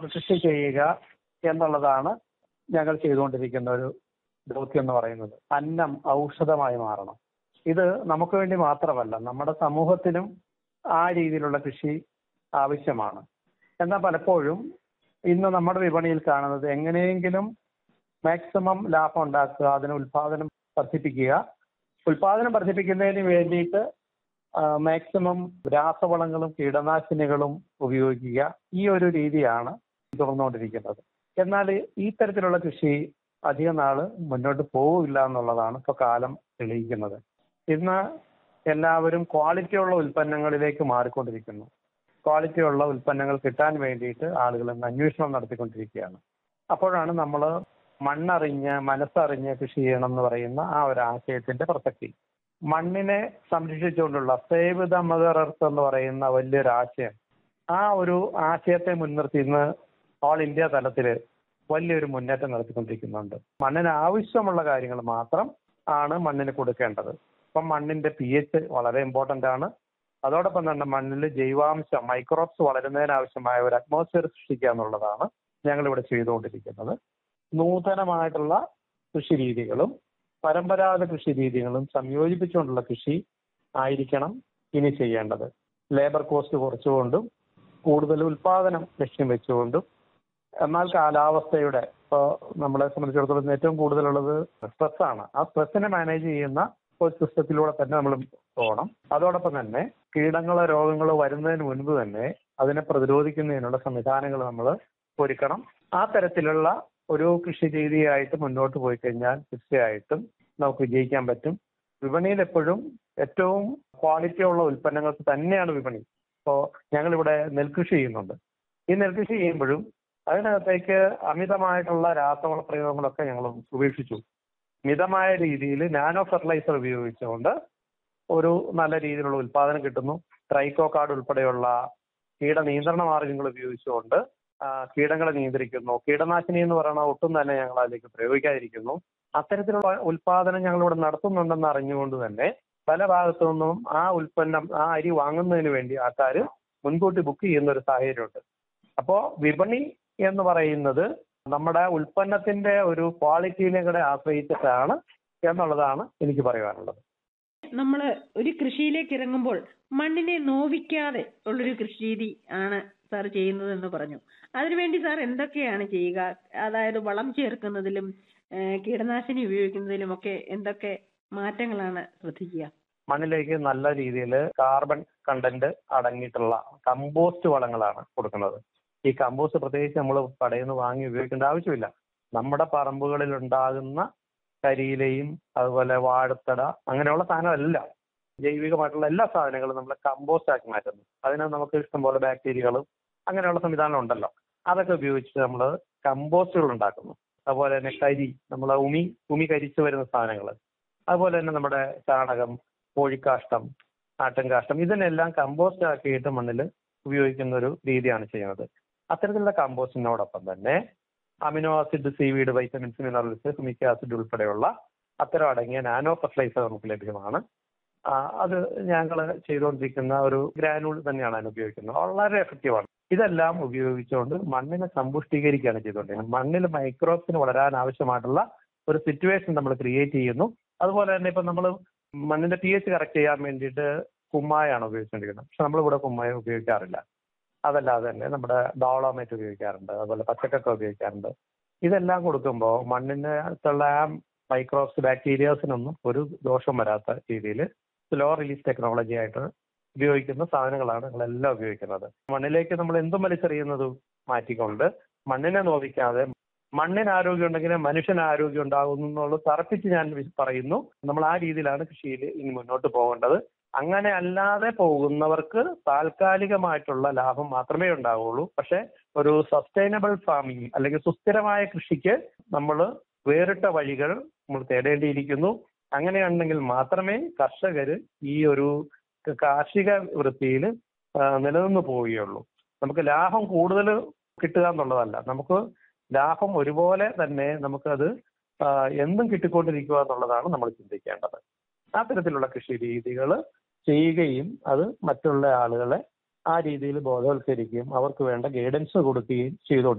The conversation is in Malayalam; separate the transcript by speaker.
Speaker 1: കൃഷി ചെയ്യുക എന്നുള്ളതാണ് ഞങ്ങൾ ചെയ്തുകൊണ്ടിരിക്കുന്ന ഒരു ദൗത്യം എന്ന് പറയുന്നത് അന്നം ഔഷധമായി മാറണം ഇത് നമുക്ക് വേണ്ടി മാത്രമല്ല നമ്മുടെ സമൂഹത്തിനും ആ രീതിയിലുള്ള കൃഷി ആവശ്യമാണ് എന്നാൽ പലപ്പോഴും ഇന്ന് നമ്മുടെ വിപണിയിൽ കാണുന്നത് എങ്ങനെയെങ്കിലും മാക്സിമം ലാഭം ഉണ്ടാക്കുക അതിന് ഉൽപാദനം വർദ്ധിപ്പിക്കുക ഉൽപാദനം വർദ്ധിപ്പിക്കുന്നതിന് വേണ്ടിയിട്ട് മാക്സിമം രാസവളങ്ങളും കീടനാശിനികളും ഉപയോഗിക്കുക ഈ ഒരു രീതിയാണ് തുടർന്നുകൊണ്ടിരിക്കുന്നത് എന്നാൽ ഈ തരത്തിലുള്ള കൃഷി അധിക നാള് മുന്നോട്ട് പോവില്ല എന്നുള്ളതാണ് ഇപ്പോൾ കാലം തെളിയിക്കുന്നത് ഇന്ന് എല്ലാവരും ക്വാളിറ്റിയുള്ള ഉൽപ്പന്നങ്ങളിലേക്ക് മാറിക്കൊണ്ടിരിക്കുന്നു ക്വാളിറ്റിയുള്ള ഉൽപ്പന്നങ്ങൾ കിട്ടാൻ വേണ്ടിയിട്ട് ആളുകൾ ഇന്ന് അന്വേഷണം നടത്തിക്കൊണ്ടിരിക്കുകയാണ് അപ്പോഴാണ് നമ്മൾ മണ്ണറിഞ്ഞ് മനസ്സറിഞ്ഞ് കൃഷി ചെയ്യണം എന്ന് പറയുന്ന ആ ഒരു ആശയത്തിന്റെ പ്രസക്തി മണ്ണിനെ സംരക്ഷിച്ചുകൊണ്ടുള്ള സേവ് ദ മദർ എർത്ത് എന്ന് പറയുന്ന വലിയൊരു ആശയം ആ ഒരു ആശയത്തെ മുൻനിർത്തി ഇന്ന് ഓൾ ഇന്ത്യ തലത്തിൽ വലിയൊരു മുന്നേറ്റം നടത്തിക്കൊണ്ടിരിക്കുന്നുണ്ട് മണ്ണിന് ആവശ്യമുള്ള കാര്യങ്ങൾ മാത്രം ആണ് മണ്ണിന് കൊടുക്കേണ്ടത് ഇപ്പം മണ്ണിന്റെ പി എച്ച് വളരെ ഇമ്പോർട്ടന്റ് ആണ് അതോടൊപ്പം തന്നെ മണ്ണിൽ ജൈവാംശം മൈക്രോബ്സ് വളരുന്നതിന് ആവശ്യമായ ഒരു അറ്റ്മോസ്ഫിയർ സൃഷ്ടിക്കുക എന്നുള്ളതാണ് ഞങ്ങൾ ഇവിടെ ചെയ്തുകൊണ്ടിരിക്കുന്നത് നൂതനമായിട്ടുള്ള കൃഷി രീതികളും പരമ്പരാഗത കൃഷി രീതികളും സംയോജിപ്പിച്ചുകൊണ്ടുള്ള കൃഷി ആയിരിക്കണം ഇനി ചെയ്യേണ്ടത് ലേബർ കോസ്റ്റ് കുറച്ചുകൊണ്ടും കൂടുതൽ ഉൽപാദനം ലക്ഷ്യം വെച്ചുകൊണ്ടും എന്നാൽ കാലാവസ്ഥയുടെ ഇപ്പോൾ നമ്മളെ സംബന്ധിച്ചിടത്തോളം ഏറ്റവും കൂടുതലുള്ളത് സ്ട്രെസ്സാണ് ആ സ്ട്രെസ്സിനെ മാനേജ് ചെയ്യുന്ന ഒരു സിസ്റ്റത്തിലൂടെ തന്നെ നമ്മൾ പോകണം അതോടൊപ്പം തന്നെ കീടങ്ങളോ രോഗങ്ങളോ വരുന്നതിന് മുൻപ് തന്നെ അതിനെ പ്രതിരോധിക്കുന്നതിനുള്ള സംവിധാനങ്ങൾ നമ്മൾ ഒരുക്കണം ആ തരത്തിലുള്ള ഒരു കൃഷി രീതിയായിട്ട് മുന്നോട്ട് പോയി കഴിഞ്ഞാൽ തീർച്ചയായിട്ടും നമുക്ക് വിജയിക്കാൻ പറ്റും വിപണിയിൽ എപ്പോഴും ഏറ്റവും ക്വാളിറ്റി ഉള്ള ഉൽപ്പന്നങ്ങൾക്ക് തന്നെയാണ് വിപണി ഇപ്പോൾ ഞങ്ങളിവിടെ നെൽകൃഷി ചെയ്യുന്നുണ്ട് ഈ നെൽകൃഷി ചെയ്യുമ്പോഴും അതിനകത്തേക്ക് അമിതമായിട്ടുള്ള രാസവള പ്രയോഗങ്ങളൊക്കെ ഞങ്ങൾ ഉപേക്ഷിച്ചു മിതമായ രീതിയിൽ നാനോ ഫെർട്ടിലൈസർ ഉപയോഗിച്ചുകൊണ്ട് ഒരു നല്ല രീതിയിലുള്ള ഉൽപാദനം കിട്ടുന്നു ട്രൈക്കോ കാർഡ് ഉൾപ്പെടെയുള്ള കീട നിയന്ത്രണ മാർഗങ്ങൾ ഉപയോഗിച്ചുകൊണ്ട് കീടങ്ങളെ നിയന്ത്രിക്കുന്നു കീടനാശിനി എന്ന് പറയുന്ന ഒട്ടും തന്നെ ഞങ്ങൾ അതിലേക്ക് പ്രയോഗിക്കാതിരിക്കുന്നു അത്തരത്തിലുള്ള ഉൽപാദനം ഞങ്ങൾ ഇവിടെ നടത്തുന്നുണ്ടെന്ന് അറിഞ്ഞുകൊണ്ട് തന്നെ പല ഭാഗത്തു നിന്നും ആ ഉൽപ്പന്നം ആ അരി വാങ്ങുന്നതിന് വേണ്ടി ആൾക്കാർ മുൻകൂട്ടി ബുക്ക് ചെയ്യുന്ന ഒരു സാഹചര്യമുണ്ട് അപ്പോൾ വിപണി എന്ന് പറയുന്നത് നമ്മുടെ ഉൽപ്പന്നത്തിന്റെ ഒരു ക്വാളിറ്റിയിനെ കൂടെ ആശ്രയിച്ചിട്ടാണ് എന്നുള്ളതാണ് എനിക്ക് പറയാനുള്ളത്
Speaker 2: നമ്മൾ ഒരു കൃഷിയിലേക്ക് ഇറങ്ങുമ്പോൾ മണ്ണിനെ നോവിക്കാതെ ഉള്ളൊരു കൃഷി രീതി ആണ് സാർ ചെയ്യുന്നതെന്ന് പറഞ്ഞു അതിനുവേണ്ടി സാർ എന്തൊക്കെയാണ് ചെയ്യുക അതായത് വളം ചേർക്കുന്നതിലും കീടനാശിനി ഉപയോഗിക്കുന്നതിലും ഒക്കെ എന്തൊക്കെ മാറ്റങ്ങളാണ് ശ്രദ്ധിക്കുക
Speaker 1: മണ്ണിലേക്ക് നല്ല രീതിയിൽ കാർബൺ കണ്ടന്റ് അടങ്ങിയിട്ടുള്ള കമ്പോസ്റ്റ് വളങ്ങളാണ് കൊടുക്കുന്നത് ഈ കമ്പോസ്റ്റ് പ്രത്യേകിച്ച് നമ്മൾ കടയിൽ നിന്ന് വാങ്ങി ഉപയോഗിക്കേണ്ട ആവശ്യമില്ല നമ്മുടെ പറമ്പുകളിൽ ഉണ്ടാകുന്ന കരിയിലയും അതുപോലെ വാഴത്തട അങ്ങനെയുള്ള സാധനമെല്ലാം ജൈവികമായിട്ടുള്ള എല്ലാ സാധനങ്ങളും നമ്മൾ കമ്പോസ്റ്റ് ആക്കി മാറ്റുന്നു അതിന് നമുക്ക് ഇഷ്ടംപോലെ ബാക്ടീരിയകളും അങ്ങനെയുള്ള സംവിധാനം ഉണ്ടല്ലോ അതൊക്കെ ഉപയോഗിച്ച് നമ്മൾ കമ്പോസ്റ്റുകൾ ഉണ്ടാക്കുന്നു അതുപോലെ തന്നെ കരി നമ്മൾ ഉമി ഉമി കരിച്ചു വരുന്ന സാധനങ്ങൾ അതുപോലെ തന്നെ നമ്മുടെ ചാണകം കോഴിക്കാഷ്ടം ആട്ടിൻകാഷ്ടം ഇതിനെല്ലാം കമ്പോസ്റ്റ് ആക്കിയിട്ട് മണ്ണിൽ ഉപയോഗിക്കുന്ന ഒരു രീതിയാണ് ചെയ്യുന്നത് അത്തരത്തിലുള്ള കമ്പോസ്റ്റിനോടൊപ്പം തന്നെ amino acid seaweed vitamins minerals humic acid ഉൾപ്പെടെയുള്ള അത്തരം അടങ്ങിയ നാനോ ഫെർട്ടിലൈസർ നമുക്ക് ലഭ്യമാണ് അത് ഞങ്ങൾ ചെയ്തുകൊണ്ടിരിക്കുന്ന ഒരു ഗ്രാനൂൾ തന്നെയാണ് അതിന് ഉപയോഗിക്കുന്നത് വളരെ എഫക്റ്റീവാണ് ഇതെല്ലാം ഉപയോഗിച്ചുകൊണ്ട് മണ്ണിനെ സമ്പുഷ്ടീകരിക്കുകയാണ് ചെയ്തുകൊണ്ടിരിക്കുന്നത് മണ്ണിൽ മൈക്രോബ്സിന് വളരാൻ ആവശ്യമായിട്ടുള്ള ഒരു സിറ്റുവേഷൻ നമ്മൾ ക്രിയേറ്റ് ചെയ്യുന്നു അതുപോലെ തന്നെ ഇപ്പം നമ്മൾ മണ്ണിന്റെ പി എച്ച് കറക്റ്റ് ചെയ്യാൻ വേണ്ടിയിട്ട് കുമ്മായാണ് ഉപയോഗിച്ചുകൊണ്ടിരിക്കുന്നത് പക്ഷെ നമ്മളിവിടെ കുമ്മായ ഉപയോഗിക്കാറില്ല അതല്ലാതെ തന്നെ നമ്മുടെ ഡോളോമേറ്റ് ഉപയോഗിക്കാറുണ്ട് അതുപോലെ പച്ചക്കക്ക ഉപയോഗിക്കാറുണ്ട് ഇതെല്ലാം കൊടുക്കുമ്പോൾ മണ്ണിനകത്തുള്ള ആ മൈക്രോബ്സ് ബാക്ടീരിയാസിനൊന്നും ഒരു ദോഷം വരാത്ത രീതിയിൽ സ്ലോ റിലീസ് ടെക്നോളജി ആയിട്ട് ഉപയോഗിക്കുന്ന സാധനങ്ങളാണ് ഞങ്ങളെല്ലാം ഉപയോഗിക്കുന്നത് മണ്ണിലേക്ക് നമ്മൾ എന്തും വലിച്ചെറിയുന്നത് മാറ്റിക്കൊണ്ട് മണ്ണിനെ നോവിക്കാതെ മണ്ണിന് ആരോഗ്യം ഉണ്ടെങ്കിൽ മനുഷ്യന് ആരോഗ്യം ഉണ്ടാകുന്നു എന്നുള്ളത് തറപ്പിച്ച് ഞാൻ പറയുന്നു നമ്മൾ ആ രീതിയിലാണ് കൃഷിയിൽ ഇനി മുന്നോട്ട് പോകേണ്ടത് അങ്ങനെ അല്ലാതെ പോകുന്നവർക്ക് താൽക്കാലികമായിട്ടുള്ള ലാഭം മാത്രമേ ഉണ്ടാവുള്ളൂ പക്ഷെ ഒരു സസ്റ്റൈനബിൾ ഫാമിംഗ് അല്ലെങ്കിൽ സുസ്ഥിരമായ കൃഷിക്ക് നമ്മൾ വേറിട്ട വഴികൾ നമ്മൾ തേടേണ്ടിയിരിക്കുന്നു അങ്ങനെയാണെങ്കിൽ മാത്രമേ കർഷകർ ഈ ഒരു കാർഷിക വൃത്തിയിൽ നിലനിന്ന് പോവുകയുള്ളൂ നമുക്ക് ലാഭം കൂടുതൽ കിട്ടുക എന്നുള്ളതല്ല നമുക്ക് ലാഭം ഒരുപോലെ തന്നെ നമുക്കത് എന്തും കിട്ടിക്കൊണ്ടിരിക്കുക എന്നുള്ളതാണ് നമ്മൾ ചിന്തിക്കേണ്ടത് ആ തരത്തിലുള്ള കൃഷി രീതികൾ ചെയ്യുകയും അത് മറ്റുള്ള ആളുകളെ ആ രീതിയിൽ ബോധവൽക്കരിക്കുകയും അവർക്ക് വേണ്ട ഗൈഡൻസ് കൊടുക്കുകയും ചെയ്തുകൊണ്ട്